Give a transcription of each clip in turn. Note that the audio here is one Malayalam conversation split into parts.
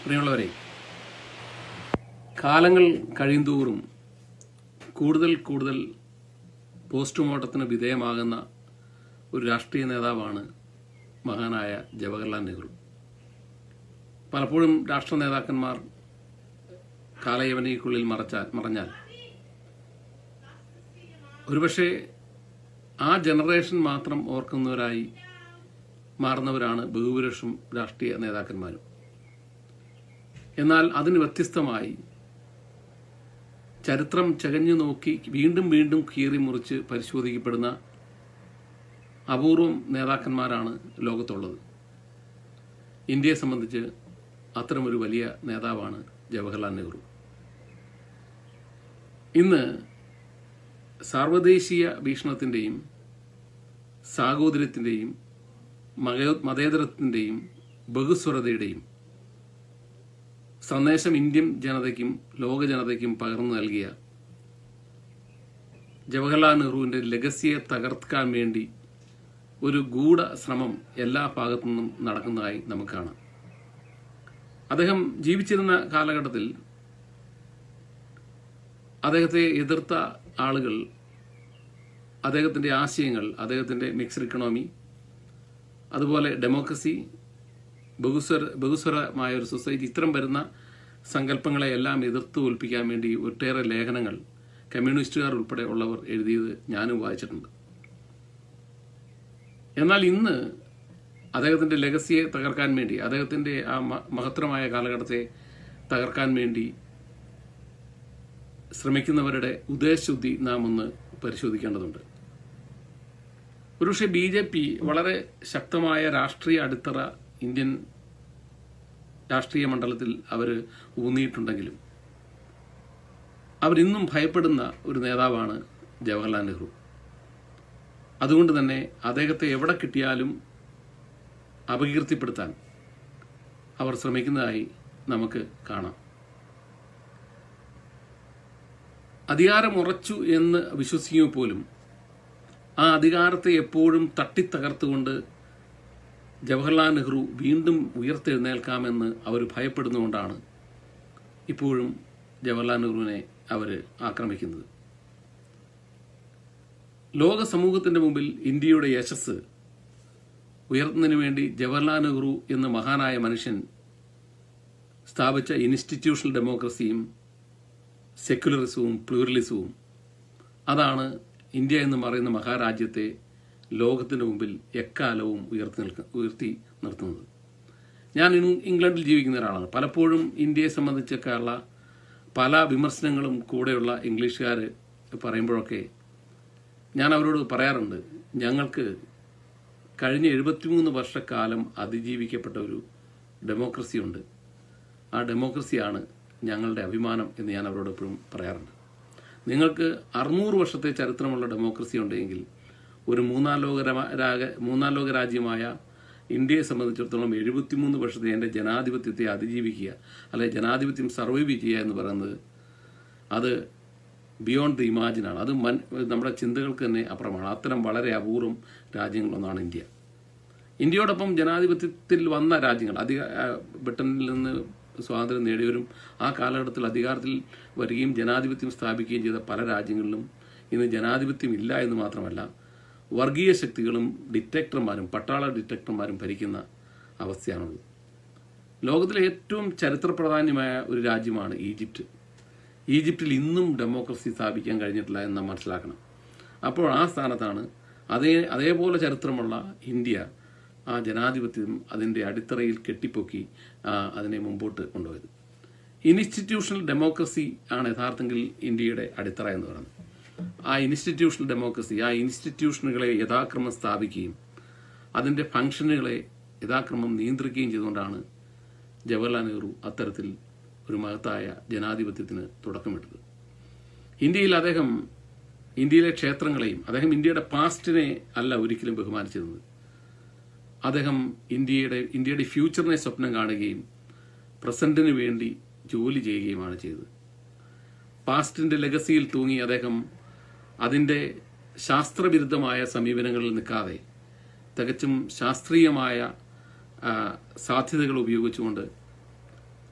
പ്രിയമുള്ളവരെ കാലങ്ങൾ കഴിയുന്തോറും കൂടുതൽ കൂടുതൽ പോസ്റ്റ്മോർട്ടത്തിന് വിധേയമാകുന്ന ഒരു രാഷ്ട്രീയ നേതാവാണ് മഹാനായ ജവഹർലാൽ നെഹ്റു പലപ്പോഴും രാഷ്ട്ര നേതാക്കന്മാർ കാലയവനിക്കുള്ളിൽ മറച്ചാൽ മറഞ്ഞാൽ ഒരുപക്ഷെ ആ ജനറേഷൻ മാത്രം ഓർക്കുന്നവരായി മാറുന്നവരാണ് ബഹുഭൂരിപക്ഷം രാഷ്ട്രീയ നേതാക്കന്മാരും എന്നാൽ അതിന് വ്യത്യസ്തമായി ചരിത്രം ചകഞ്ഞു നോക്കി വീണ്ടും വീണ്ടും കീറി മുറിച്ച് പരിശോധിക്കപ്പെടുന്ന അപൂർവം നേതാക്കന്മാരാണ് ലോകത്തുള്ളത് ഇന്ത്യയെ സംബന്ധിച്ച് അത്തരമൊരു വലിയ നേതാവാണ് ജവഹർലാൽ നെഹ്റു ഇന്ന് സാർവദേശീയ വീക്ഷണത്തിൻ്റെയും സാഹോദര്യത്തിൻ്റെയും മത- മതേതരത്തിൻ്റെയും ബഹുസ്വരതയുടെയും സന്ദേശം ഇന്ത്യൻ ജനതയ്ക്കും ലോക ജനതയ്ക്കും പകർന്നു നൽകിയ ജവഹർലാൽ നെഹ്റുവിന്റെ ലെഗസിയെ തകർക്കാൻ വേണ്ടി ഒരു ഗൂഢ ശ്രമം എല്ലാ ഭാഗത്തു നിന്നും നടക്കുന്നതായി നമുക്ക് കാണാം അദ്ദേഹം ജീവിച്ചിരുന്ന കാലഘട്ടത്തിൽ അദ്ദേഹത്തെ എതിർത്ത ആളുകൾ അദ്ദേഹത്തിന്റെ ആശയങ്ങൾ അദ്ദേഹത്തിന്റെ മിക്സഡ് ഇക്കണോമി അതുപോലെ ഡെമോക്രസി ബഹുസ്വര ബഹുസ്വരമായ ഒരു സൊസൈറ്റി ഇത്തരം വരുന്ന സങ്കല്പങ്ങളെ എല്ലാം എതിർത്ത് തോൽപ്പിക്കാൻ വേണ്ടി ഒട്ടേറെ ലേഖനങ്ങൾ കമ്മ്യൂണിസ്റ്റുകാർ ഉൾപ്പെടെ ഉള്ളവർ എഴുതിയത് ഞാനും വായിച്ചിട്ടുണ്ട് എന്നാൽ ഇന്ന് അദ്ദേഹത്തിന്റെ ലെഗസിയെ തകർക്കാൻ വേണ്ടി അദ്ദേഹത്തിന്റെ ആ മ- മഹത്തരമായ കാലഘട്ടത്തെ തകർക്കാൻ വേണ്ടി ശ്രമിക്കുന്നവരുടെ ഉദ്ദേശശുദ്ധി നാം ഒന്ന് പരിശോധിക്കേണ്ടതുണ്ട് ഒരുപക്ഷെ ബി ജെ പി വളരെ ശക്തമായ രാഷ്ട്രീയ അടിത്തറ ഇന്ത്യൻ രാഷ്ട്രീയ മണ്ഡലത്തിൽ അവർ ഊന്നിയിട്ടുണ്ടെങ്കിലും അവരിന്നും ഭയപ്പെടുന്ന ഒരു നേതാവാണ് ജവഹർലാൽ നെഹ്റു അതുകൊണ്ട് തന്നെ അദ്ദേഹത്തെ എവിടെ കിട്ടിയാലും അപകീർത്തിപ്പെടുത്താൻ അവർ ശ്രമിക്കുന്നതായി നമുക്ക് കാണാം അധികാരം ഉറച്ചു എന്ന് വിശ്വസിക്കുമ്പോൾ പോലും ആ അധികാരത്തെ എപ്പോഴും തട്ടിത്തകർത്തുകൊണ്ട് ജവഹർലാൽ നെഹ്റു വീണ്ടും ഉയർത്തെഴുന്നേൽക്കാമെന്ന് അവർ ഭയപ്പെടുന്നുകൊണ്ടാണ് ഇപ്പോഴും ജവഹർലാൽ നെഹ്റുവിനെ അവർ ആക്രമിക്കുന്നത് ലോക സമൂഹത്തിന്റെ മുമ്പിൽ ഇന്ത്യയുടെ യശസ് ഉയർത്തുന്നതിന് വേണ്ടി ജവഹർലാൽ നെഹ്റു എന്ന മഹാനായ മനുഷ്യൻ സ്ഥാപിച്ച ഇൻസ്റ്റിറ്റ്യൂഷണൽ ഡെമോക്രസിയും സെക്യുലറിസവും പ്ലൂറലിസവും അതാണ് ഇന്ത്യ എന്ന് പറയുന്ന മഹാരാജ്യത്തെ ലോകത്തിന് മുമ്പിൽ എക്കാലവും ഉയർത്തി നിൽക്ക ഉയർത്തി നിർത്തുന്നത് ഞാൻ ഇൻ- ഇംഗ്ലണ്ടിൽ ജീവിക്കുന്ന ഒരാളാണ് പലപ്പോഴും ഇന്ത്യയെ സംബന്ധിച്ചൊക്കെയുള്ള പല വിമർശനങ്ങളും കൂടെയുള്ള ഇംഗ്ലീഷുകാർ പറയുമ്പോഴൊക്കെ ഞാൻ അവരോട് പറയാറുണ്ട് ഞങ്ങൾക്ക് കഴിഞ്ഞ എഴുപത്തിമൂന്ന് വർഷക്കാലം അതിജീവിക്കപ്പെട്ട ഒരു ഡെമോക്രസിയുണ്ട് ആ ഡെമോക്രസിയാണ് ഞങ്ങളുടെ അഭിമാനം എന്ന് ഞാൻ അവരോട് എപ്പോഴും പറയാറുണ്ട് നിങ്ങൾക്ക് അറുന്നൂറ് വർഷത്തെ ചരിത്രമുള്ള ഡെമോക്രസി ഉണ്ടെങ്കിൽ ഒരു മൂന്നാം ലോക രമ- രാഗ- മൂന്നാം ലോക രാജ്യമായ ഇന്ത്യയെ സംബന്ധിച്ചിടത്തോളം എഴുപത്തിമൂന്ന് വർഷത്തെ എൻ്റെ ജനാധിപത്യത്തെ അതിജീവിക്കുക അല്ലെങ്കിൽ ജനാധിപത്യം സർവൈവ് ചെയ്യുക എന്ന് പറയുന്നത് അത് ബിയോണ്ട് ദി ഇമാജിനാണ് അത് മൻ നമ്മുടെ ചിന്തകൾക്ക് തന്നെ അപ്പുറമാണ് അത്തരം വളരെ അപൂർവം രാജ്യങ്ങളൊന്നാണ് ഇന്ത്യ ഇന്ത്യയോടൊപ്പം ജനാധിപത്യത്തിൽ വന്ന രാജ്യങ്ങൾ അധിക ആ, ബ്രിട്ടനിൽ നിന്ന് സ്വാതന്ത്ര്യം നേടിയവരും ആ കാലഘട്ടത്തിൽ അധികാരത്തിൽ വരികയും ജനാധിപത്യം സ്ഥാപിക്കുകയും ചെയ്ത പല രാജ്യങ്ങളിലും ഇന്ന് ജനാധിപത്യം ഇല്ല എന്ന് മാത്രമല്ല വർഗീയ ശക്തികളും ഡിറ്റക്ടർമാരും പട്ടാള ഡിറ്റക്ടർമാരും ഭരിക്കുന്ന അവസ്ഥയാണുള്ളത് ലോകത്തിലെ ഏറ്റവും ചരിത്ര പ്രാധാന്യമായ ഒരു രാജ്യമാണ് ഈജിപ്റ്റ് ഈജിപ്തിൽ ഇന്നും ഡെമോക്രസി സ്ഥാപിക്കാൻ കഴിഞ്ഞിട്ടില്ല എന്ന് നാം മനസ്സിലാക്കണം അപ്പോൾ ആ സ്ഥാനത്താണ് അതേ അതേപോലെ ചരിത്രമുള്ള ഇന്ത്യ ആ ജനാധിപത്യം അതിൻ്റെ അടിത്തറയിൽ കെട്ടിപ്പൊക്കി ആ, അതിനെ മുമ്പോട്ട് കൊണ്ടുപോയത് ഇൻസ്റ്റിറ്റ്യൂഷണൽ ഡെമോക്രസി ആണ് യഥാർത്ഥത്തിൽ ഇന്ത്യയുടെ അടിത്തറ എന്ന് പറയുന്നത് ആ ഇൻസ്റ്റിറ്റ്യൂഷണൽ ഡെമോക്രസി ആ ഇൻസ്റ്റിറ്റ്യൂഷനുകളെ യഥാക്രമം സ്ഥാപിക്കുകയും അതിൻ്റെ ഫംഗ്ഷനുകളെ യഥാക്രമം നിയന്ത്രിക്കുകയും ചെയ്തുകൊണ്ടാണ് ജവഹർലാൽ നെഹ്റു അത്തരത്തിൽ ഒരു മഹത്തായ ജനാധിപത്യത്തിന് തുടക്കമിട്ടത് ഇന്ത്യയിൽ അദ്ദേഹം ഇന്ത്യയിലെ ക്ഷേത്രങ്ങളെയും അദ്ദേഹം ഇന്ത്യയുടെ പാസ്റ്റിനെ അല്ല ഒരിക്കലും ബഹുമാനിച്ചിരുന്നത് അദ്ദേഹം ഇന്ത്യയുടെ ഇന്ത്യയുടെ ഫ്യൂച്ചറിനെ സ്വപ്നം കാണുകയും പ്രസന്റിന് വേണ്ടി ജോലി ചെയ്യുകയുമാണ് ചെയ്തത് പാസ്റ്റിന്റെ ലെഗസിയിൽ തൂങ്ങി അദ്ദേഹം അതിൻ്റെ ശാസ്ത്രവിരുദ്ധമായ സമീപനങ്ങളിൽ നിൽക്കാതെ തികച്ചും ശാസ്ത്രീയമായ ആ, സാധ്യതകൾ ഉപയോഗിച്ചുകൊണ്ട്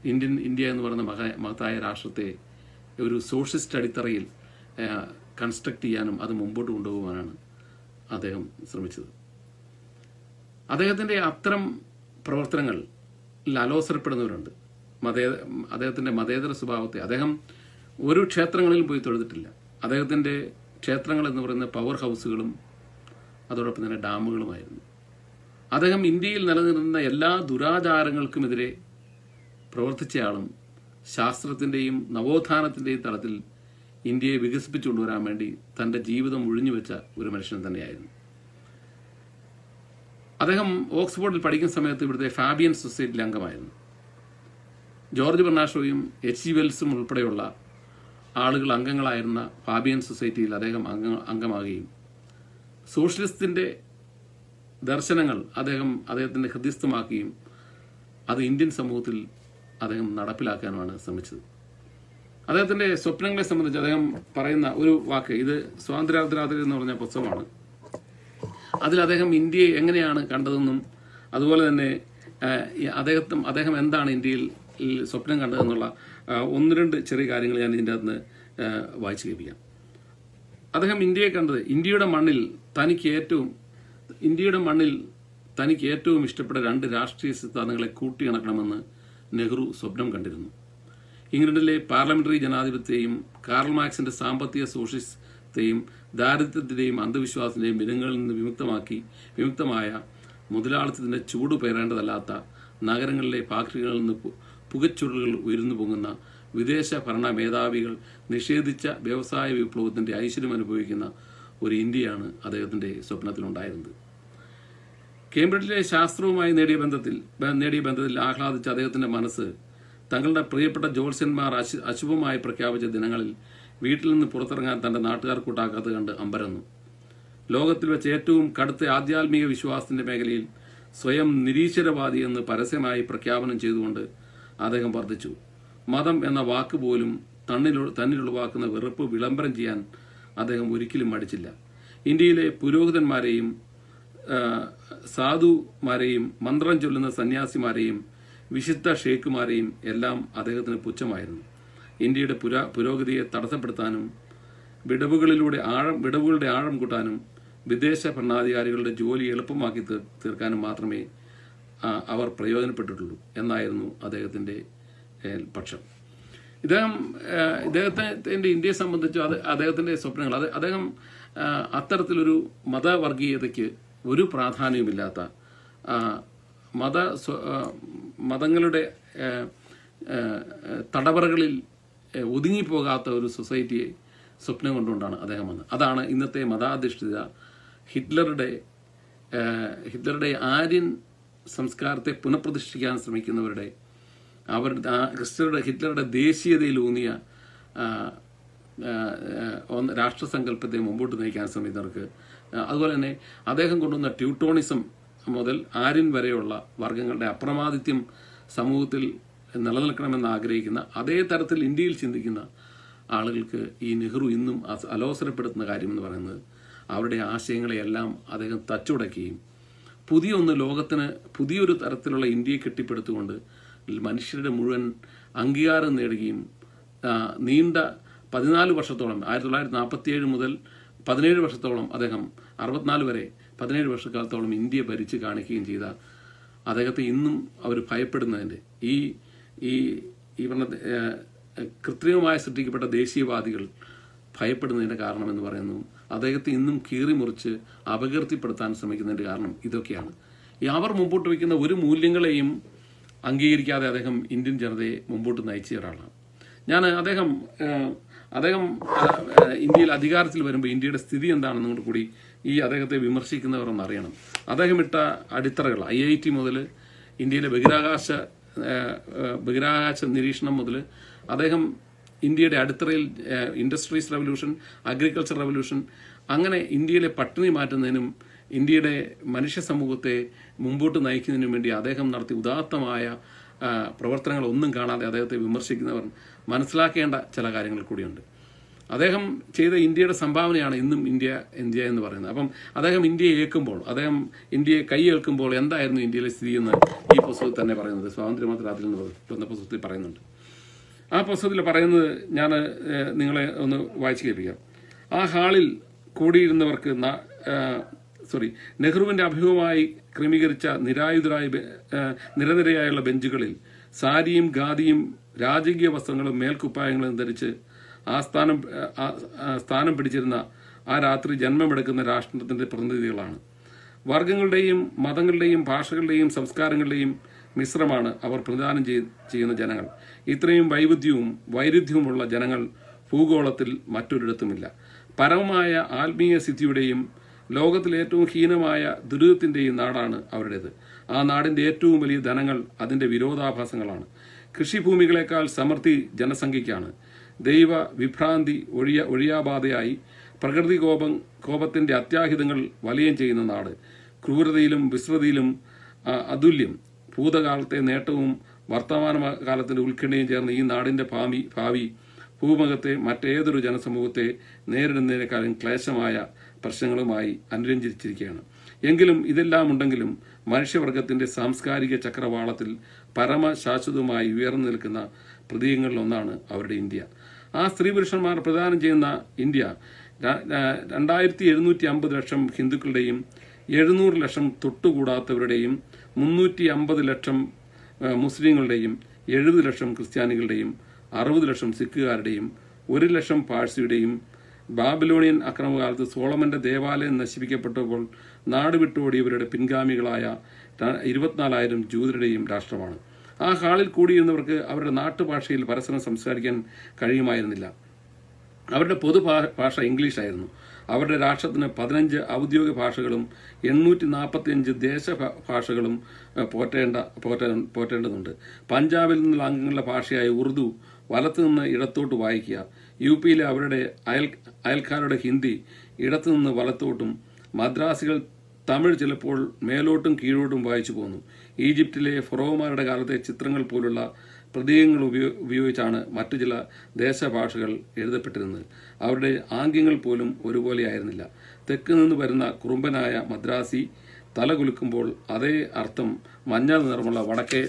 ഇന്ത്യൻ ഇന്ത്യ എന്ന് പറയുന്ന മഹ മഹത്തായ രാഷ്ട്രത്തെ ഒരു സോഷ്യലിസ്റ്റ് അടിത്തറയിൽ കൺസ്ട്രക്ട് ചെയ്യാനും അത് മുമ്പോട്ട് കൊണ്ടുപോകാനാണ് അദ്ദേഹം ശ്രമിച്ചത് അദ്ദേഹത്തിൻ്റെ അത്തരം പ്രവർത്തനങ്ങളിൽ അലോസരപ്പെടുന്നവരുണ്ട് മതേ അദ്ദേഹത്തിൻ്റെ മതേതര സ്വഭാവത്തെ അദ്ദേഹം ഒരു ക്ഷേത്രങ്ങളിലും പോയി തൊഴുതിട്ടില്ല അദ്ദേഹത്തിൻ്റെ ക്ഷേത്രങ്ങൾ എന്ന് പറയുന്ന പവർ ഹൗസുകളും അതോടൊപ്പം തന്നെ ഡാമുകളുമായിരുന്നു അദ്ദേഹം ഇന്ത്യയിൽ നിലനിന്നിരുന്ന എല്ലാ ദുരാചാരങ്ങൾക്കുമെതിരെ പ്രവർത്തിച്ചയാളും ശാസ്ത്രത്തിൻ്റെയും നവോത്ഥാനത്തിൻ്റെയും തലത്തിൽ ഇന്ത്യയെ വികസിപ്പിച്ചു കൊണ്ടുവരാൻ വേണ്ടി തൻ്റെ ജീവിതം ഒഴിഞ്ഞുവെച്ച ഒരു മനുഷ്യൻ തന്നെയായിരുന്നു അദ്ദേഹം ഓക്സ്ഫോർഡിൽ പഠിക്കുന്ന സമയത്ത് ഇവിടുത്തെ ഫാബിയൻ സൊസൈറ്റിയിലെ അംഗമായിരുന്നു ജോർജ് ബെർണാഷോയും എച്ച് ജി വെൽസും ഉൾപ്പെടെയുള്ള ആളുകൾ അംഗങ്ങളായിരുന്ന ഫാബിയൻ സൊസൈറ്റിയിൽ അദ്ദേഹം അംഗ അംഗമാകുകയും സോഷ്യലിസ്റ്റിൻ്റെ ദർശനങ്ങൾ അദ്ദേഹം അദ്ദേഹത്തിൻ്റെ ഹൃദയസ്ഥമാക്കുകയും അത് ഇന്ത്യൻ സമൂഹത്തിൽ അദ്ദേഹം നടപ്പിലാക്കാനുമാണ് ശ്രമിച്ചത് അദ്ദേഹത്തിൻ്റെ സ്വപ്നങ്ങളെ സംബന്ധിച്ച് അദ്ദേഹം പറയുന്ന ഒരു വാക്ക് ഇത് സ്വാതന്ത്ര്യാർത്ഥരാത്രി എന്ന് പറഞ്ഞ പുസ്തകമാണ് അതിൽ അദ്ദേഹം ഇന്ത്യയെ എങ്ങനെയാണ് കണ്ടതെന്നും അതുപോലെ തന്നെ ആ, ഈ അദ്ദേഹത്തും അദ്ദേഹം എന്താണ് ഇന്ത്യയിൽ ഈ സ്വപ്നം കണ്ടതെന്നുള്ള ആ, ഒന്ന് രണ്ട് ചെറിയ കാര്യങ്ങൾ ഞാൻ ഇതിൻ്റെ അകത്ത് വായിച്ചു കേൾപ്പിക്കാം അദ്ദേഹം ഇന്ത്യയെ കണ്ടത് ഇന്ത്യയുടെ മണ്ണിൽ തനിക്ക് ഏറ്റവും ഇന്ത്യയുടെ മണ്ണിൽ തനിക്ക് ഏറ്റവും ഇഷ്ടപ്പെട്ട രണ്ട് രാഷ്ട്രീയ സിദ്ധാന്തങ്ങളെ കൂട്ടിയിണക്കണമെന്ന് നെഹ്റു സ്വപ്നം കണ്ടിരുന്നു ഇംഗ്ലണ്ടിലെ പാർലമെന്ററി ജനാധിപത്യത്തെയും കാർൽ മാർക്സിന്റെ സാമ്പത്തിക സോഷ്യലിസത്തെയും ദാരിദ്ര്യത്തിന്റെയും അന്ധവിശ്വാസത്തിന്റെയും വിലങ്ങളിൽ നിന്ന് വിമുക്തമാക്കി വിമുക്തമായ മുതലാളിത്തത്തിന്റെ ചൂട് പേരേണ്ടതല്ലാത്ത നഗരങ്ങളിലെ ഫാക്ടറികളിൽ നിന്ന് പു- പുകച്ചുരുളുകൾ ഉയർന്നു പൊങ്ങുന്ന വിദേശ ഭരണ മേധാവികൾ നിഷേധിച്ച വ്യവസായ വിപ്ലവത്തിന്റെ ഐശ്വര്യം അനുഭവിക്കുന്ന ഒരു ഇന്ത്യയാണ് അദ്ദേഹത്തിന്റെ സ്വപ്നത്തിലുണ്ടായിരുന്നത് കേംബ്രിഡ്ജിലെ ശാസ്ത്രവുമായി നേടിയ ബന്ധത്തിൽ ബ- നേടിയ ബന്ധത്തിൽ ആഹ്ലാദിച്ച അദ്ദേഹത്തിന്റെ മനസ്സ് തങ്ങളുടെ പ്രിയപ്പെട്ട ജോത്സ്യന്മാർ അശു അശുഭമായി പ്രഖ്യാപിച്ച ദിനങ്ങളിൽ വീട്ടിൽ നിന്ന് പുറത്തിറങ്ങാൻ തന്റെ നാട്ടുകാർ കൂട്ടാക്കാത്തത് കണ്ട് അമ്പരന്നു ലോകത്തിൽ വെച്ച് ഏറ്റവും കടുത്ത ആധ്യാത്മിക വിശ്വാസത്തിന്റെ മേഖലയിൽ സ്വയം നിരീശ്വരവാദി എന്ന് പരസ്യമായി പ്രഖ്യാപനം ചെയ്തുകൊണ്ട് അദ്ദേഹം വർദ്ധിച്ചു മതം എന്ന വാക്ക് പോലും തന്നിൽ തന്നിലുളവാക്കുന്ന വെറുപ്പ് വിളംബരം ചെയ്യാൻ അദ്ദേഹം ഒരിക്കലും മടിച്ചില്ല ഇന്ത്യയിലെ പുരോഹിതന്മാരെയും ആ, സാധുമാരെയും മന്ത്രം ചൊല്ലുന്ന സന്യാസിമാരെയും വിശുദ്ധ ഷേഖുമാരെയും എല്ലാം അദ്ദേഹത്തിന് പുച്ഛമായിരുന്നു ഇന്ത്യയുടെ പുരാ പുരോഗതിയെ തടസ്സപ്പെടുത്താനും വിടവുകളിലൂടെ ആഴം വിടവുകളുടെ ആഴം കൂട്ടാനും വിദേശ ഭരണാധികാരികളുടെ ജോലി എളുപ്പമാക്കി തീർ- തീർക്കാനും മാത്രമേ ആ, അവർ പ്രയോജനപ്പെട്ടിട്ടുള്ളൂ എന്നായിരുന്നു അദ്ദേഹത്തിന്റെ ഏ, പക്ഷം ഇദ്ദേഹം ആ, ഇദ്ദേഹത്തിന്റെ ഇന്ത്യയെ സംബന്ധിച്ച് അത് അദ്ദേഹത്തിന്റെ സ്വപ്നങ്ങൾ അത് അദ്ദേഹം ആ, അത്തരത്തിലൊരു മതവർഗീയതയ്ക്ക് ഒരു പ്രാധാന്യവുമില്ലാത്ത ആ, മത സ്വ- ആ, മതങ്ങളുടെ ആ, ആ, തടവറകളിൽ ആ, ഒതുങ്ങിപ്പോകാത്ത ഒരു സൊസൈറ്റിയെ സ്വപ്നം കൊണ്ടുകൊണ്ടാണ് അദ്ദേഹം വന്നത് അതാണ് ഇന്നത്തെ മതാധിഷ്ഠിത ഹിറ്റ്ലറുടെ ആ, ഹിറ്റ്ലറുടെ ആര്യൻ സംസ്കാരത്തെ പുനഃപ്രതിഷ്ഠിക്കാൻ ശ്രമിക്കുന്നവരുടെ അവരുടെ ആ ഹിറ്റ്ലറുടെ ഹിറ്റ്ലറുടെ ദേശീയതയിലൂന്നിയ ആ, ആ, ആ, ഒന്ന് രാഷ്ട്രസങ്കല്പത്തെ മുമ്പോട്ട് നയിക്കാൻ ശ്രമിക്കുന്നവർക്ക് ആ, അതുപോലെ തന്നെ അദ്ദേഹം കൊണ്ടുവന്ന ട്യൂട്ടോണിസം മുതൽ ആര്യൻ വരെയുള്ള വർഗങ്ങളുടെ അപ്രമാദിത്യം സമൂഹത്തിൽ നിലനിൽക്കണമെന്ന് ആഗ്രഹിക്കുന്ന അതേ തരത്തിൽ ഇന്ത്യയിൽ ചിന്തിക്കുന്ന ആളുകൾക്ക് ഈ നെഹ്റു ഇന്നും അസ- അലോസരപ്പെടുത്തുന്ന കാര്യമെന്ന് പറയുന്നത് അവരുടെ ആശയങ്ങളെയെല്ലാം അദ്ദേഹം തച്ചുടയ്ക്കുകയും പുതിയൊന്ന് ലോകത്തിന് പുതിയൊരു തരത്തിലുള്ള ഇന്ത്യയെ കെട്ടിപ്പടുത്തുകൊണ്ട് മനുഷ്യരുടെ മുഴുവൻ അംഗീകാരം നേടുകയും ആ, നീണ്ട പതിനാല് വർഷത്തോളം ആയിരത്തി തൊള്ളായിരത്തി നാൽപ്പത്തിയേഴ് മുതൽ പതിനേഴ് വർഷത്തോളം അദ്ദേഹം അറുപത്തിനാല് വരെ പതിനേഴ് വർഷക്കാലത്തോളം ഇന്ത്യ ഭരിച്ച് കാണിക്കുകയും ചെയ്ത അദ്ദേഹത്തെ ഇന്നും അവർ ഭയപ്പെടുന്നതിൻ്റെ ഈ ഈ ഈ പറഞ്ഞ ഏഹ്, കൃത്രിമമായി സൃഷ്ടിക്കപ്പെട്ട ദേശീയവാദികൾ ഭയപ്പെടുന്നതിന്റെ കാരണം എന്ന് പറയുന്നു അദ്ദേഹത്തെ ഇന്നും കീറിമുറിച്ച് അപകീർത്തിപ്പെടുത്താൻ ശ്രമിക്കുന്നതിന്റെ കാരണം ഇതൊക്കെയാണ് ഈ അവർ മുമ്പോട്ട് വയ്ക്കുന്ന ഒരു മൂല്യങ്ങളെയും അംഗീകരിക്കാതെ അദ്ദേഹം ഇന്ത്യൻ ജനതയെ മുമ്പോട്ട് നയിച്ച ഒരാളാണ് ഞാൻ അദ്ദേഹം ഏഹ്, അദ്ദേഹം ഏഹ്, ഏഹ്, ഇന്ത്യയിൽ അധികാരത്തിൽ വരുമ്പോൾ ഇന്ത്യയുടെ സ്ഥിതി എന്താണെന്നും കൂടി കൂടി ഈ അദ്ദേഹത്തെ വിമർശിക്കുന്നവർ ഒന്ന് അറിയണം അദ്ദേഹം ഇട്ട അടിത്തറകൾ ഐ ഐ ടി മുതൽ ഇന്ത്യയിലെ ബഹിരാകാശ ഏഹ്, ഏഹ്, ബഹിരാകാശ നിരീക്ഷണം മുതൽ അദ്ദേഹം ഇന്ത്യയുടെ അടിത്തറയിൽ ഏഹ്, ഇൻഡസ്ട്രീസ് റവല്യൂഷൻ അഗ്രികൾച്ചർ റവല്യൂഷൻ അങ്ങനെ ഇന്ത്യയിലെ പട്ടിണി മാറ്റുന്നതിനും ഇന്ത്യയുടെ മനുഷ്യ സമൂഹത്തെ മുമ്പോട്ട് നയിക്കുന്നതിനും വേണ്ടി അദ്ദേഹം നടത്തിയ ഉദാത്തമായ ആ, പ്രവർത്തനങ്ങൾ ഒന്നും കാണാതെ അദ്ദേഹത്തെ വിമർശിക്കുന്നവർ മനസ്സിലാക്കേണ്ട ചില കാര്യങ്ങൾ കൂടിയുണ്ട് അദ്ദേഹം ചെയ്ത ഇന്ത്യയുടെ സംഭാവനയാണ് ഇന്നും ഇന്ത്യ ഇന്ത്യ എന്ന് പറയുന്നത് അപ്പം അദ്ദേഹം ഇന്ത്യയെ ഏൽക്കുമ്പോൾ അദ്ദേഹം ഇന്ത്യയെ കൈയേൽക്കുമ്പോൾ എന്തായിരുന്നു ഇന്ത്യയിലെ സ്ഥിതി എന്ന് ഈ പുസ്തകത്തിൽ തന്നെ പറയുന്നത് സ്വാതന്ത്ര്യമാത്രത്തിൽ എന്ന് എന്ന പുസ്തകത്തിൽ പറയുന്നുണ്ട് ആ പുസ്തകത്തിൽ പറയുന്നത് ഞാൻ ഏഹ്, നിങ്ങളെ ഒന്ന് വായിച്ചു കേൾപ്പിക്കാം ആ ഹാളിൽ കൂടിയിരുന്നവർക്ക് ന- ഏഹ്, സോറി നെഹ്റുവിന്റെ അഭിമുഖമായി ക്രമീകരിച്ച നിരായുധരായ ബെ- ഏഹ്, നിരനിരയായുള്ള ബെഞ്ചുകളിൽ സാരിയും ഖാദിയും രാജകീയ വസ്ത്രങ്ങളും മേൽക്കുപ്പായങ്ങളും ധരിച്ച് ആ സ്ഥാനം ഏഹ്, ആ- ആ സ്ഥാനം പിടിച്ചിരുന്ന ആ രാത്രി ജന്മമെടുക്കുന്ന രാഷ്ട്രത്തിന്റെ പ്രതിനിധികളാണ് വർഗങ്ങളുടെയും മതങ്ങളുടെയും ഭാഷകളുടെയും സംസ്കാരങ്ങളുടെയും മിശ്രമാണ് അവർ പ്രതിദാനം ചെയ്- ചെയ്യുന്ന ജനങ്ങൾ ഇത്രയും വൈവിധ്യവും വൈരുദ്ധ്യവുമുള്ള ജനങ്ങൾ ഭൂഗോളത്തിൽ മറ്റൊരിടത്തുമില്ല പരമമായ ആത്മീയ സിദ്ധിയുടെയും ലോകത്തിലെ ഏറ്റവും ഹീനമായ ദുരിതത്തിന്റെയും നാടാണ് അവരുടേത് ആ നാടിന്റെ ഏറ്റവും വലിയ ധനങ്ങൾ അതിന്റെ വിരോധാഭാസങ്ങളാണ് കൃഷിഭൂമികളെക്കാൾ സമൃദ്ധി ജനസംഖ്യയ്ക്കാണ് ദൈവ വിഭ്രാന്തി ഒഴിയ ഒഴിയാബാധയായി പ്രകൃതി കോപം കോപത്തിന്റെ അത്യാഹിതങ്ങൾ വലയം ചെയ്യുന്ന നാട് ക്രൂരതയിലും വിസ്തൃതിയിലും ആ, അതുല്യം ഭൂതകാലത്തെ നേട്ടവും വർത്തമാന കാലത്തിന്റെ ഉത്കണ്ഠയും ചേർന്ന് ഈ നാടിന്റെ ഭാവി ഭാവി ഭൂമുഖത്തെ മറ്റേതൊരു ജനസമൂഹത്തെ നേരിടുന്നതിനേക്കാളും ക്ലേശമായ പ്രശ്നങ്ങളുമായി അനുരഞ്ജിച്ചിരിക്കുകയാണ് എങ്കിലും ഇതെല്ലാം ഉണ്ടെങ്കിലും മനുഷ്യവർഗത്തിന്റെ സാംസ്കാരിക ചക്രവാളത്തിൽ പരമശാശ്വതമായി ഉയർന്നു നിൽക്കുന്ന പ്രതീകങ്ങളിലൊന്നാണ് അവരുടെ ഇന്ത്യ ആ സ്ത്രീ പുരുഷന്മാർ പ്രദാനം ചെയ്യുന്ന ഇന്ത്യ ര- ര- രണ്ടായിരത്തി എഴുന്നൂറ്റി അമ്പത് ലക്ഷം ഹിന്ദുക്കളുടെയും എഴുന്നൂറ് ലക്ഷം തൊട്ടുകൂടാത്തവരുടെയും മുന്നൂറ്റി അമ്പത് ലക്ഷം ആ, മുസ്ലിങ്ങളുടെയും എഴുപത് ലക്ഷം ക്രിസ്ത്യാനികളുടെയും അറുപത് ലക്ഷം സിഖുകാരുടെയും ഒരു ലക്ഷം പാഴ്സിയുടെയും ബാബിലോണിയൻ അക്രമകാലത്ത് സോളമന്റെ ദേവാലയം നശിപ്പിക്കപ്പെട്ടപ്പോൾ നാട് വിട്ടോടിയവരുടെ പിൻഗാമികളായ ര- ഇരുപത്തിനാലായിരം ജൂതരുടെയും രാഷ്ട്രമാണ് ആ ഹാളിൽ കൂടിയിരുന്നവർക്ക് അവരുടെ നാട്ടുഭാഷയിൽ പരസ്പരം സംസാരിക്കാൻ കഴിയുമായിരുന്നില്ല അവരുടെ പൊതു ഭാ- ഭാഷ ഇംഗ്ലീഷായിരുന്നു അവരുടെ രാഷ്ട്രത്തിന് പതിനഞ്ച് ഔദ്യോഗിക ഭാഷകളും എണ്ണൂറ്റി നാൽപ്പത്തിയഞ്ച് ദേശ ഭ- ഭാഷകളും ഏഹ്, പോറ്റേണ്ട പോറ്റ പോറ്റേണ്ടതുണ്ട് പഞ്ചാബിൽ നിന്നുള്ള അംഗങ്ങളുടെ ഭാഷയായ ഉറുദു വലത്തു നിന്ന് ഇടത്തോട്ട് വായിക്കുക യു പിയിലെ അവരുടെ അയൽ അയൽക്കാരുടെ ഹിന്ദി ഇടത്തു നിന്ന് വലത്തോട്ടും മദ്രാസികൾ തമിഴ് ചിലപ്പോൾ മേലോട്ടും കീഴോട്ടും വായിച്ചു പോന്നു ഈജിപ്തിലെ ഫൊറോമാരുടെ കാലത്തെ ചിത്രങ്ങൾ പോലുള്ള പ്രതീകങ്ങൾ ഉപയോ ഉപയോഗിച്ചാണ് മറ്റു ചില ദേശഭാഷകൾ എഴുതപ്പെട്ടിരുന്നത് അവരുടെ ആംഗ്യങ്ങൾ പോലും ഒരുപോലെ ആയിരുന്നില്ല തെക്ക് നിന്ന് വരുന്ന കുറുമ്പനായ മദ്രാസി തല കുലുക്കുമ്പോൾ അതേ അർത്ഥം മഞ്ഞ നിറമുള്ള വടക്കേ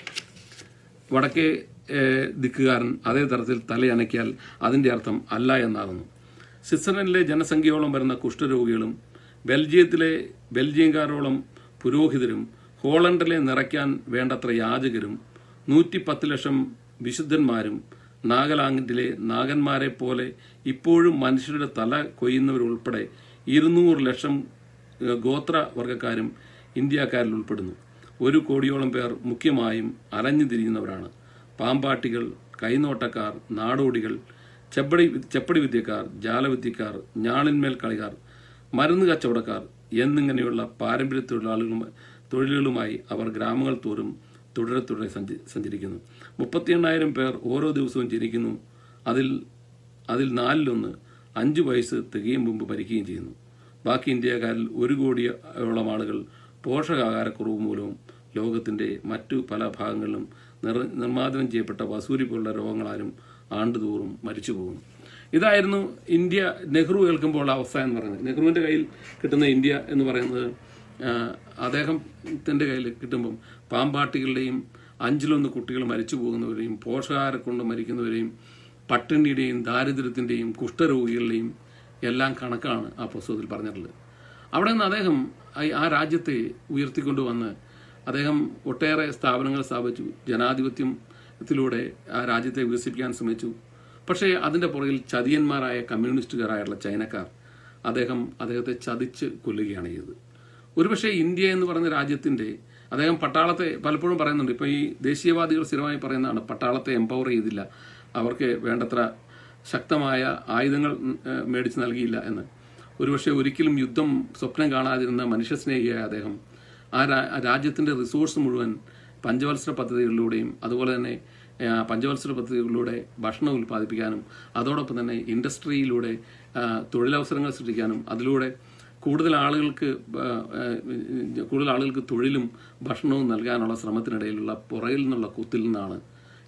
വടക്കേ ഏഹ്, ദിക്കുകാരൻ അതേ തരത്തിൽ തലയണയ്ക്കാൽ അതിന്റെ അർത്ഥം അല്ല എന്നാകുന്നു സ്വിറ്റ്സർലൻഡിലെ ജനസംഖ്യയോളം വരുന്ന കുഷ്ഠരോഗികളും ബെൽജിയത്തിലെ ബെൽജിയംകാരോളം പുരോഹിതരും ഹോളണ്ടിലെ നിറയ്ക്കാൻ വേണ്ടത്ര യാചകരും നൂറ്റി പത്ത് ലക്ഷം വിശുദ്ധന്മാരും നാഗലാൻഡിലെ നാഗന്മാരെ പോലെ ഇപ്പോഴും മനുഷ്യരുടെ തല കൊയ്യുന്നവരുൾപ്പെടെ ഇരുന്നൂറ് ലക്ഷം ഏഹ്, ഗോത്രവർഗക്കാരും ഇന്ത്യക്കാരിൽ ഉൾപ്പെടുന്നു ഒരു കോടിയോളം പേർ മുഖ്യമായും അലഞ്ഞു തിരിയുന്നവരാണ് പാമ്പാട്ടികൾ കൈനോട്ടക്കാർ നാടോടികൾ ചെപ്പടി ചെപ്പടി വിദ്യക്കാർ ജാലവിദ്യക്കാർ ഞാണിന്മേൽ കളിക്കാർ മരുന്ന് കച്ചവടക്കാർ എന്നിങ്ങനെയുള്ള പാരമ്പര്യ തൊഴിലാളികളും തൊഴിലുകളുമായി അവർ ഗ്രാമങ്ങൾ തോറും തുടരെ തുടരെ സഞ്ചി സഞ്ചരിക്കുന്നു മുപ്പത്തി എണ്ണായിരം പേർ ഓരോ ദിവസവും ജനിക്കുന്നു അതിൽ അതിൽ നാലിലൊന്ന് അഞ്ചു വയസ്സ് തികയും മുമ്പ് മരിക്കുകയും ചെയ്യുന്നു ബാക്കി ഇന്ത്യക്കാരിൽ ഒരു കോടിയോളം ആളുകൾ പോഷകാഹാരക്കുറവ് മൂലവും ലോകത്തിന്റെ മറ്റു പല ഭാഗങ്ങളിലും നിർ നിർമ്മാർജ്ജനം ചെയ്യപ്പെട്ട വസൂരി പോലുള്ള രോഗങ്ങളാലും ആണ്ടുതോറും മരിച്ചു പോകുന്നു ഇതായിരുന്നു ഇന്ത്യ നെഹ്റു കേൾക്കുമ്പോൾ അവസ്ഥ എന്ന് പറയുന്നത് നെഹ്റുവിന്റെ കയ്യിൽ കിട്ടുന്ന ഇന്ത്യ എന്ന് പറയുന്നത് ആ, അദ്ദേഹത്തിന്റെ കയ്യിൽ കിട്ടുമ്പം പാമ്പാട്ടികളുടെയും അഞ്ചിലൊന്ന് കുട്ടികൾ മരിച്ചു പോകുന്നവരെയും പോഷകാഹാരം കൊണ്ട് മരിക്കുന്നവരെയും പട്ടിണിയുടെയും ദാരിദ്ര്യത്തിന്റെയും കുഷ്ഠരോഗികളുടെയും എല്ലാം കണക്കാണ് ആ പുസ്തകത്തിൽ പറഞ്ഞിട്ടുള്ളത് അവിടെ നിന്ന് അദ്ദേഹം ആ- ആ രാജ്യത്തെ ഉയർത്തിക്കൊണ്ടുവന്ന് അദ്ദേഹം ഒട്ടേറെ സ്ഥാപനങ്ങൾ സ്ഥാപിച്ചു ജനാധിപത്യത്തിലൂടെ ആ രാജ്യത്തെ വികസിപ്പിക്കാൻ ശ്രമിച്ചു പക്ഷേ അതിന്റെ പുറകിൽ ചതിയന്മാരായ കമ്മ്യൂണിസ്റ്റുകാരായുള്ള ചൈനക്കാർ അദ്ദേഹം അദ്ദേഹത്തെ ചതിച്ച് കൊല്ലുകയാണ് ചെയ്തത് ഒരുപക്ഷെ ഇന്ത്യ എന്ന് പറയുന്ന രാജ്യത്തിന്റെ അദ്ദേഹം പട്ടാളത്തെ പലപ്പോഴും പറയുന്നുണ്ട് ഇപ്പൊ ഈ ദേശീയവാദികൾ സ്ഥിരമായി പറയുന്നതാണ് പട്ടാളത്തെ എംപവർ ചെയ്തില്ല അവർക്ക് വേണ്ടത്ര ശക്തമായ ആയുധങ്ങൾ ഉം, ഏഹ്, മേടിച്ച് നൽകിയില്ല എന്ന് ഒരുപക്ഷെ ഒരിക്കലും യുദ്ധം സ്വപ്നം കാണാതിരുന്ന മനുഷ്യസ്നേഹിയായ അദ്ദേഹം ആ രാ- ആ രാജ്യത്തിന്റെ റിസോഴ്സ് മുഴുവൻ പഞ്ചവത്സര പദ്ധതികളിലൂടെയും അതുപോലെ തന്നെ ആ, പഞ്ചവത്സര പദ്ധതികളിലൂടെ ഭക്ഷണം ഉൽപ്പാദിപ്പിക്കാനും അതോടൊപ്പം തന്നെ ഇൻഡസ്ട്രിയിലൂടെ ആ, തൊഴിലവസരങ്ങൾ സൃഷ്ടിക്കാനും അതിലൂടെ കൂടുതൽ ആളുകൾക്ക് ആ, ആ, കൂടുതൽ ആളുകൾക്ക് തൊഴിലും ഭക്ഷണവും നൽകാനുള്ള ശ്രമത്തിനിടയിലുള്ള പുറകിൽ നിന്നുള്ള കുത്തിൽ നിന്നാണ്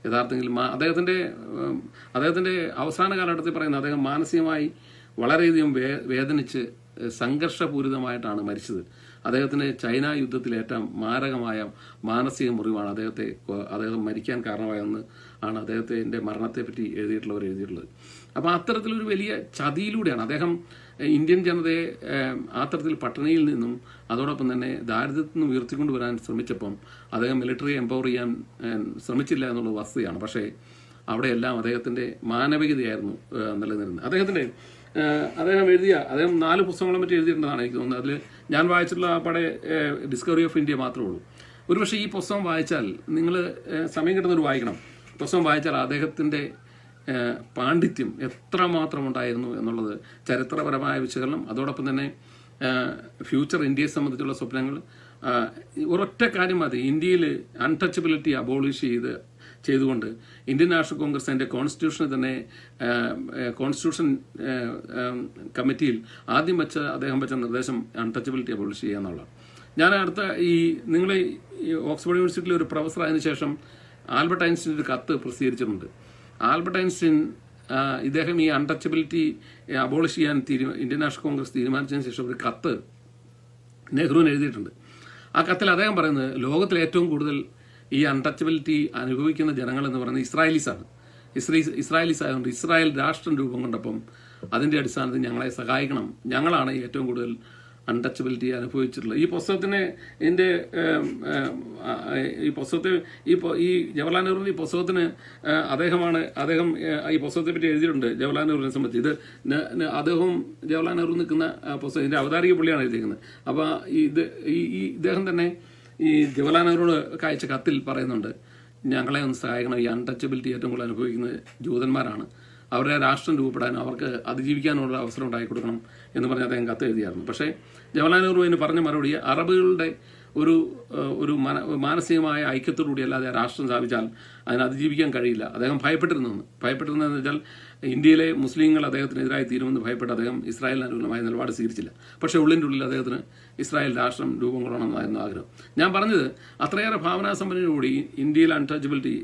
യഥാർത്ഥത്തിൽ മാ- അദ്ദേഹത്തിന്റെ ഉം, അദ്ദേഹത്തിന്റെ അവസാന കാലഘട്ടത്തിൽ പറയുന്നത് അദ്ദേഹം മാനസികമായി വളരെയധികം വേ വേദനിച്ച് ഏഹ്, സംഘർഷപൂരിതമായിട്ടാണ് മരിച്ചത് അദ്ദേഹത്തിന് ചൈന യുദ്ധത്തിലേറ്റ മാരകമായ മാനസിക മുറിവാണ് അദ്ദേഹത്തെ കൊ- അദ്ദേഹം മരിക്കാൻ കാരണമായെന്ന് ആണ് അദ്ദേഹത്തിന്റെ മരണത്തെപ്പറ്റി എഴുതിയിട്ടുള്ളവർ എഴുതിയിട്ടുള്ളത് അപ്പോൾ അത്തരത്തിലൊരു വലിയ ചതിയിലൂടെയാണ് അദ്ദേഹം ഏഹ്, ഇന്ത്യൻ ജനതയെ ഏഹ്, അത്തരത്തിൽ പട്ടിണിയിൽ നിന്നും അതോടൊപ്പം തന്നെ ദാരിദ്ര്യത്തിൽ നിന്നും ഉയർത്തിക്കൊണ്ടുവരാൻ ശ്രമിച്ചപ്പം അദ്ദേഹം മിലിറ്ററി എംപവർ ചെയ്യാൻ ഏഹ്, ശ്രമിച്ചില്ല എന്നുള്ള വസ്തുതയാണ് പക്ഷേ അവിടെയെല്ലാം അദ്ദേഹത്തിന്റെ മാനവികതയായിരുന്നു ഏഹ്, നിലനിരുന്നത് അദ്ദേഹത്തിന്റെ ഏഹ്, അദ്ദേഹം എഴുതിയ അദ്ദേഹം നാല് പുസ്തകങ്ങളെ പറ്റി എഴുതിയിട്ടുണ്ടെന്നാണ് എനിക്ക് തോന്നുന്നത് അതിൽ ഞാൻ വായിച്ചിട്ടുള്ള ആ പടെ ഡിസ്കവറി ഓഫ് ഇന്ത്യ മാത്രമേ ഉള്ളൂ ഒരുപക്ഷെ ഈ പുസ്തകം വായിച്ചാൽ നിങ്ങൾ സമയം കിട്ടുന്നവർ വായിക്കണം പുസ്തകം വായിച്ചാൽ അദ്ദേഹത്തിന്റെ ഏഹ്, പാണ്ഡിത്യം എത്രമാത്രം ഉണ്ടായിരുന്നു എന്നുള്ളത് ചരിത്രപരമായ വിശകലനം അതോടൊപ്പം തന്നെ ഏഹ്, ഫ്യൂച്ചർ ഇന്ത്യയെ സംബന്ധിച്ചുള്ള സ്വപ്നങ്ങൾ ആഹ്, ഒരൊറ്റ കാര്യം മതി ഇന്ത്യയിൽ അൺടച്ചബിലിറ്റി അബോളിഷ് ചെയ്ത് ചെയ്തുകൊണ്ട് ഇന്ത്യൻ നാഷണൽ കോൺഗ്രസ് അതിന്റെ കോൺസ്റ്റിറ്റ്യൂഷനെ തന്നെ ആഹ്, ഏഹ്, കോൺസ്റ്റിറ്റ്യൂഷൻ ഏഹ്, ഏഹ്, കമ്മിറ്റിയിൽ ആദ്യം വെച്ച അദ്ദേഹം വെച്ച നിർദ്ദേശം അൺടച്ചബിലിറ്റി അബോളിഷ് ചെയ്യുക എന്നുള്ളതാണ് ഞാൻ അടുത്ത ഈ നിങ്ങൾ ഓക്സ്ഫോർഡ് യൂണിവേഴ്സിറ്റിയിലെ ഒരു പ്രൊഫസർ ആയതിനു ശേഷം ആൽബർട്ട് ഐൻസ്റ്റീൻ ഒരു കത്ത് പ്രസിദ്ധീകരിച്ചിട്ടുണ്ട് ആൽബർട്ട് ഐൻസ്റ്റീൻ ആ, ഇദ്ദേഹം ഈ അൺടച്ചബിലിറ്റി അബോളിഷ് ചെയ്യാൻ തീരുമാ ഇന്ത്യൻ നാഷണൽ കോൺഗ്രസ് തീരുമാനിച്ചതിന് ശേഷം ഒരു കത്ത് നെഹ്റുവിന് എഴുതിയിട്ടുണ്ട് ആ കത്തിൽ അദ്ദേഹം പറയുന്നത് ലോകത്തിൽ ഏറ്റവും കൂടുതൽ ഈ അൺടച്ചബിലിറ്റി അനുഭവിക്കുന്ന ജനങ്ങൾ എന്ന് പറയുന്നത് ഇസ്രായേലീസാണ് ഇസ്രേ ഇസ്രായേലീസ് ആയതുകൊണ്ട് ഇസ്രായേൽ രാഷ്ട്രം രൂപം കൊണ്ടപ്പം അതിന്റെ അടിസ്ഥാനത്തിൽ ഞങ്ങളെ സഹായിക്കണം ഞങ്ങളാണ് ഏറ്റവും കൂടുതൽ അൺടച്ചബിലിറ്റി അനുഭവിച്ചിട്ടുള്ളത് ഈ പുസ്തകത്തിന് ഇതിന്റെ ഏം, ഏം, ആ, ഈ പുസ്തകത്തെ ഈ പു- ഈ ജവഹർലാൽ നെഹ്റുവിന്റെ ഈ പുസ്തകത്തിന് ആ, അദ്ദേഹമാണ് അദ്ദേഹം ഏ, ഈ പുസ്തകത്തെ പറ്റി എഴുതിയിട്ടുണ്ട് ജവഹർലാൽ നെഹ്റുവിനെ സംബന്ധിച്ച് ഇത് ന- ന- അദ്ദേഹവും ജവഹർലാൽ നെഹ്റു നിൽക്കുന്ന ആ, പുസ്തകം ഇതിന്റെ അവതാരിക പുള്ളിയാണ് എഴുതിയിരിക്കുന്നത് അപ്പൊ ഇത് ഈ ഈ ഇദ്ദേഹം തന്നെ ഈ ജവഹർലാൽ നെഹ്റുവിനോട് അയച്ച കത്തിൽ പറയുന്നുണ്ട് ഞങ്ങളെ ഒന്ന് സഹായിക്കണം ഈ അൺടച്ചബിലിറ്റി ഏറ്റവും കൂടുതൽ അനുഭവിക്കുന്നത് ജൂതന്മാരാണ് അവരുടെ രാഷ്ട്രം രൂപപ്പെടാനും അവർക്ക് അതിജീവിക്കാനുള്ള അവസരം ഉണ്ടാക്കി കൊടുക്കണം എന്ന് പറഞ്ഞ് അദ്ദേഹം കത്ത് എഴുതിയായിരുന്നു പക്ഷേ ജവഹർലാൽ നെഹ്റു അതിന് പറഞ്ഞ മറുപടി അറബുകളുടെ ഒരു ഏഹ്, ഒരു മന- മാനസികമായ ഐക്യത്തോടുകൂടി അല്ലാതെ ആ രാഷ്ട്രം സ്ഥാപിച്ചാൽ അതിന് അതിജീവിക്കാൻ കഴിയില്ല അദ്ദേഹം ഭയപ്പെട്ടിരുന്നു ഭയപ്പെട്ടിരുന്നതെന്ന് വെച്ചാൽ ഇന്ത്യയിലെ മുസ്ലിങ്ങൾ അദ്ദേഹത്തിനെതിരായി തീരുമെന്ന് ഭയപ്പെട്ട് അദ്ദേഹം ഇസ്രായേലിന് അനുകൂലമായ നിലപാട് സ്വീകരിച്ചില്ല പക്ഷേ ഉള്ളിൻ്റെ ഉള്ളിൽ അദ്ദേഹത്തിന് ഇസ്രായേൽ രാഷ്ട്രം രൂപം കൊള്ളണമെന്നായിരുന്നു ആഗ്രഹം ഞാൻ പറഞ്ഞത് അത്രയേറെ ഭാവനാസമ്പന്നതോടുകൂടി ഇന്ത്യയിൽ അൺടച്ചബിലിറ്റി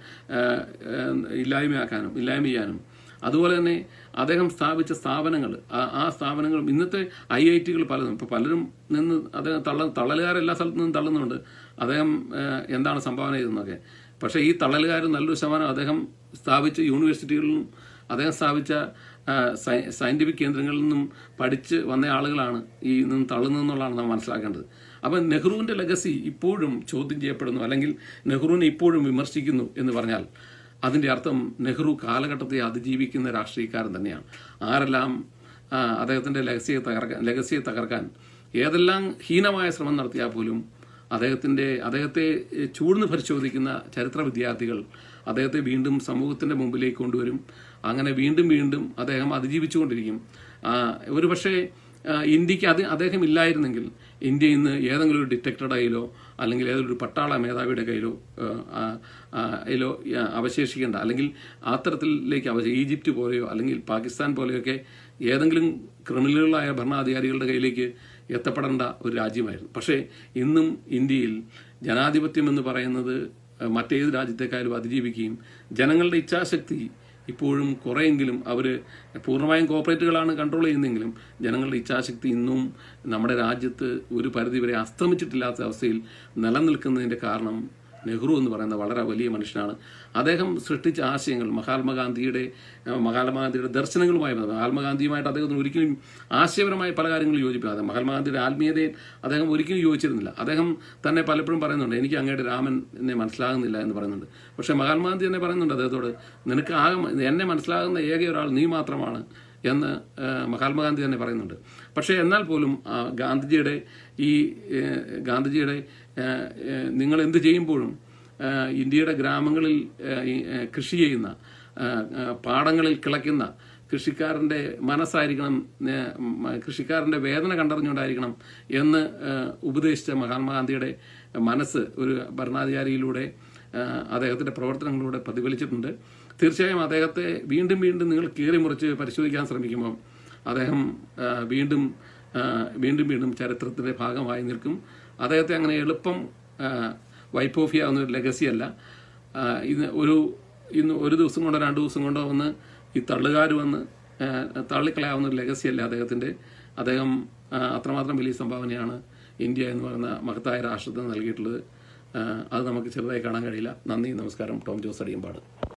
ഇല്ലായ്മയാക്കാനും ഇല്ലായ്മ ചെയ്യാനും അതുപോലെ തന്നെ അദ്ദേഹം സ്ഥാപിച്ച സ്ഥാപനങ്ങൾ ആ- ആ സ്ഥാപനങ്ങളും ഇന്നത്തെ ഐ ഐ ടികൾ പലതും ഇപ്പൊ പലരും നിന്ന് അദ്ദേഹം തള്ള തള്ളലുകാർ എല്ലാ സ്ഥലത്തു നിന്നും തള്ളുന്നുണ്ട് അദ്ദേഹം ഏഹ്, എന്താണ് സംഭാവന ചെയ്തതെന്നൊക്കെ പക്ഷേ ഈ തള്ളലുകാർ നല്ലൊരു ശതമാനം അദ്ദേഹം സ്ഥാപിച്ച യൂണിവേഴ്സിറ്റികളിലും അദ്ദേഹം സ്ഥാപിച്ച ആ, സയ- സയന്റിഫിക് കേന്ദ്രങ്ങളിൽ നിന്നും പഠിച്ച് വന്ന ആളുകളാണ് ഈ നിന്ന് തള്ളുന്നതെന്നുള്ളതാണ് നാം മനസ്സിലാക്കേണ്ടത് അപ്പം നെഹ്റുവിന്റെ ലെഗസി ഇപ്പോഴും ചോദ്യം ചെയ്യപ്പെടുന്നു അല്ലെങ്കിൽ നെഹ്റുവിനെ ഇപ്പോഴും വിമർശിക്കുന്നു എന്ന് പറഞ്ഞാൽ അതിന്റെ അർത്ഥം നെഹ്റു കാലഘട്ടത്തെ അതിജീവിക്കുന്ന രാഷ്ട്രീയക്കാരൻ തന്നെയാണ് ആരെല്ലാം ആ, അദ്ദേഹത്തിന്റെ ലെഗസിയെ തകർക്കാൻ ലെഗസിയെ തകർക്കാൻ ഏതെല്ലാം ഹീനമായ ശ്രമം നടത്തിയാൽ പോലും അദ്ദേഹത്തിന്റെ അദ്ദേഹത്തെ ഏഹ്, ചൂഴ്ന്ന് പരിശോധിക്കുന്ന ചരിത്ര വിദ്യാർത്ഥികൾ അദ്ദേഹത്തെ വീണ്ടും സമൂഹത്തിന്റെ മുമ്പിലേക്ക് കൊണ്ടുവരും അങ്ങനെ വീണ്ടും വീണ്ടും അദ്ദേഹം അതിജീവിച്ചുകൊണ്ടിരിക്കും ആ, ഒരുപക്ഷെ ആ, ഇന്ത്യക്ക് അത് അദ്ദേഹം ഇല്ലായിരുന്നെങ്കിൽ ഇന്ത്യ ഇന്ന് ഏതെങ്കിലും ഒരു ഡിറ്റക്ടറുടെ കയ്യിലോ അല്ലെങ്കിൽ ഏതെങ്കിലും ഒരു പട്ടാള മേധാവിയുടെ കയ്യിലോ ആ, ആ, ആ, കയ്യിലോ ആ, അവശേഷിക്കേണ്ട അല്ലെങ്കിൽ അത്തരത്തിലേക്ക് അവശ ഈജിപ്റ്റ് പോലെയോ അല്ലെങ്കിൽ പാകിസ്ഥാൻ പോലെയൊക്കെ ഏതെങ്കിലും ക്രിമിനലുകളായ ഭരണാധികാരികളുടെ കയ്യിലേക്ക് എത്തപ്പെടേണ്ട ഒരു രാജ്യമായിരുന്നു പക്ഷേ ഇന്നും ഇന്ത്യയിൽ ജനാധിപത്യം എന്ന് പറയുന്നത് അഹ് മറ്റേത് രാജ്യത്തെക്കാളും അതിജീവിക്കുകയും ജനങ്ങളുടെ ഇച്ഛാശക്തി ഇപ്പോഴും കുറെയെങ്കിലും അവർ പൂർണ്ണമായും കോർപ്പറേറ്റുകളാണ് കൺട്രോൾ ചെയ്യുന്നതെങ്കിലും ജനങ്ങളുടെ ഇച്ഛാശക്തി ഇന്നും നമ്മുടെ രാജ്യത്ത് ഒരു പരിധിവരെ അസ്തമിച്ചിട്ടില്ലാത്ത അവസ്ഥയിൽ നിലനിൽക്കുന്നതിൻ്റെ കാരണം നെഹ്റു എന്ന് പറയുന്ന വളരെ വലിയ മനുഷ്യനാണ് അദ്ദേഹം സൃഷ്ടിച്ച ആശയങ്ങൾ മഹാത്മാഗാന്ധിയുടെ ഏഹ്, മഹാത്മാഗാന്ധിയുടെ ദർശനങ്ങളുമായി ബന്ധപ്പെട്ട് മഹാത്മാഗാന്ധിയുമായിട്ട് അദ്ദേഹത്തിന് ഒരിക്കലും ആശയപരമായ പല കാര്യങ്ങളും യോജിപ്പിക്കാതെ മഹാത്മാഗാന്ധിയുടെ ആത്മീയതയെ അദ്ദേഹം ഒരിക്കലും യോജിച്ചിരുന്നില്ല അദ്ദേഹം തന്നെ പലപ്പോഴും പറയുന്നുണ്ട് എനിക്ക് അങ്ങയുടെ രാമൻ എന്നെ മനസ്സിലാകുന്നില്ല എന്ന് പറയുന്നുണ്ട് പക്ഷേ മഹാത്മാഗാന്ധി തന്നെ പറയുന്നുണ്ട് അദ്ദേഹത്തോട് നിനക്ക് ആകെ എന്നെ മനസ്സിലാകുന്ന ഏക ഒരാൾ നീ മാത്രമാണ് എന്ന് ഏഹ്, മഹാത്മാഗാന്ധി തന്നെ പറയുന്നുണ്ട് പക്ഷേ എന്നാൽ പോലും ആ, ഗാന്ധിജിയുടെ ഈ ഏഹ്, ഗാന്ധിജിയുടെ ഏഹ്, ഏഹ്, നിങ്ങൾ എന്ത് ചെയ്യുമ്പോഴും ഏഹ്, ഇന്ത്യയുടെ ഗ്രാമങ്ങളിൽ ഏഹ്, ഈ, ഏഹ്, കൃഷി ചെയ്യുന്ന ഏഹ്, ഏഹ്, പാടങ്ങളിൽ കിളയ്ക്കുന്ന കൃഷിക്കാരന്റെ മനസ്സായിരിക്കണം ഏഹ്, ഉം, കൃഷിക്കാരന്റെ വേദന കണ്ടറിഞ്ഞുകൊണ്ടായിരിക്കണം എന്ന് ഏഹ്, ഉപദേശിച്ച മഹാത്മാഗാന്ധിയുടെ മനസ്സ് ഒരു ഭരണാധികാരിയിലൂടെ ഏഹ്, അദ്ദേഹത്തിന്റെ പ്രവർത്തനങ്ങളിലൂടെ പ്രതിഫലിച്ചിട്ടുണ്ട് തീർച്ചയായും അദ്ദേഹത്തെ വീണ്ടും വീണ്ടും നിങ്ങൾ കീറി മുറിച്ച് പരിശോധിക്കാൻ ശ്രമിക്കുമ്പോൾ അദ്ദേഹം ആ, വീണ്ടും ആ, വീണ്ടും വീണ്ടും ചരിത്രത്തിന്റെ ഭാഗമായി നിൽക്കും അദ്ദേഹത്തെ അങ്ങനെ എളുപ്പം വൈപ്പ് ഓഫ് ചെയ്യാവുന്ന ഒരു ലെഗസി അല്ല ആ, ഇന്ന് ഒരു ഇന്ന് ഒരു ദിവസം കൊണ്ടോ രണ്ട് ദിവസം കൊണ്ടോ വന്ന് ഈ തള്ളുകാർ വന്ന് ആ, തള്ളിക്കളയാവുന്ന ഒരു ലെഗസി അല്ല അദ്ദേഹത്തിന്റെ അദ്ദേഹം ആ, അത്രമാത്രം വലിയ സംഭാവനയാണ് ഇന്ത്യ എന്ന് പറയുന്ന മഹത്തായ രാഷ്ട്രത്തിന് നൽകിയിട്ടുള്ളത് ആ, അത് നമുക്ക് ചെറുതായി കാണാൻ കഴിയില്ല നന്ദി നമസ്കാരം ടോം ജോസ് അടിയമ്പാട്